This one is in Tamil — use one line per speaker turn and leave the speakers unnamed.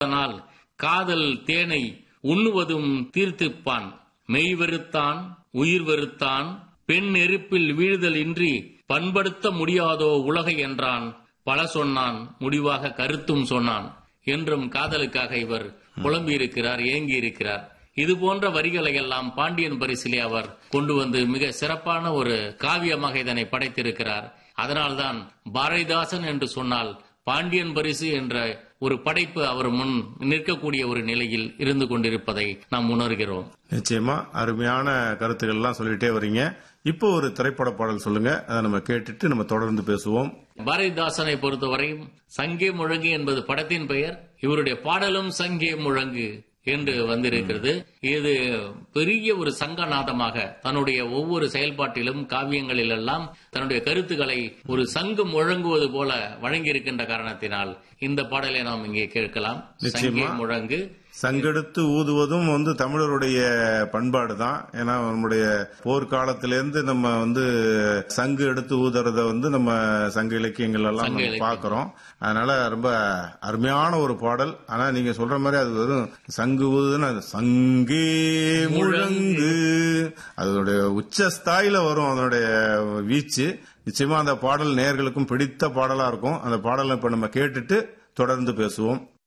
அதனால் காதல் தேனை உண்ணுவதும் தீர்த்திப்பான் மெய் வெறுத்தான் உயிர் வெறுத்தான் பெண் நெருப்பில் வீழ்தல் இன்றி பண்படுத்த முடியாதோ உலகை என்றான் பல சொன்னான் முடிவாக கருத்தும் சொன்னான் என்றும் காதலுக்காக இவர் புலம்பியிருக்கிறார் ஏங்கி இருக்கிறார் இது போன்ற வரிகளை எல்லாம் பாண்டியன் பரிசிலே அவர் கொண்டு வந்து மிக சிறப்பான ஒரு காவியமாக இதனை படைத்திருக்கிறார் அதனால்தான் பாரதிதாசன் என்று சொன்னால் பாண்டியன் பரிசு என்ற ஒரு படைப்பு அவர் முன் நிற்கக்கூடிய ஒரு நிலையில் இருந்து கொண்டிருப்பதை நாம் உணர்கிறோம்
நிச்சயமா அருமையான கருத்துக்கள் எல்லாம் சொல்லிட்டே வரீங்க இப்போ ஒரு திரைப்பட பாடல் சொல்லுங்க அதை நம்ம கேட்டுட்டு நம்ம தொடர்ந்து பேசுவோம்
பாரதிதாசனை பொறுத்தவரையும் சங்கே முழங்கு என்பது படத்தின் பெயர் இவருடைய பாடலும் சங்கே முழங்கு என்று வந்திருக்கிறது இது பெரிய ஒரு சங்கநாதமாக தன்னுடைய ஒவ்வொரு செயல்பாட்டிலும் காவியங்களிலெல்லாம் தன்னுடைய கருத்துக்களை ஒரு சங்கு முழங்குவது போல வழங்கியிருக்கின்ற காரணத்தினால் இந்த பாடலை நாம் இங்கே கேட்கலாம் சங்கே முழங்கு
சங்கெடுத்து ஊதுவதும் வந்து தமிழருடைய பண்பாடு தான் ஏன்னா நம்முடைய போர்க்காலத்திலேருந்து நம்ம வந்து சங்கு எடுத்து ஊதுறத வந்து நம்ம சங்க இலக்கியங்கள் எல்லாம்
சங்க
நம்ம
இலக்கியம்.
பார்க்கிறோம் அதனால ரொம்ப அருமையான ஒரு பாடல் ஆனா நீங்க சொல்ற மாதிரி அது வெறும் சங்கு ஊதுன்னு அது சங்கே முழங்கு அதனுடைய உச்ச ஸ்தாயில வரும் அதனுடைய வீச்சு நிச்சயமா அந்த பாடல் நேயர்களுக்கும் பிடித்த பாடலா இருக்கும் அந்த பாடலை இப்ப நம்ம கேட்டுட்டு தொடர்ந்து பேசுவோம்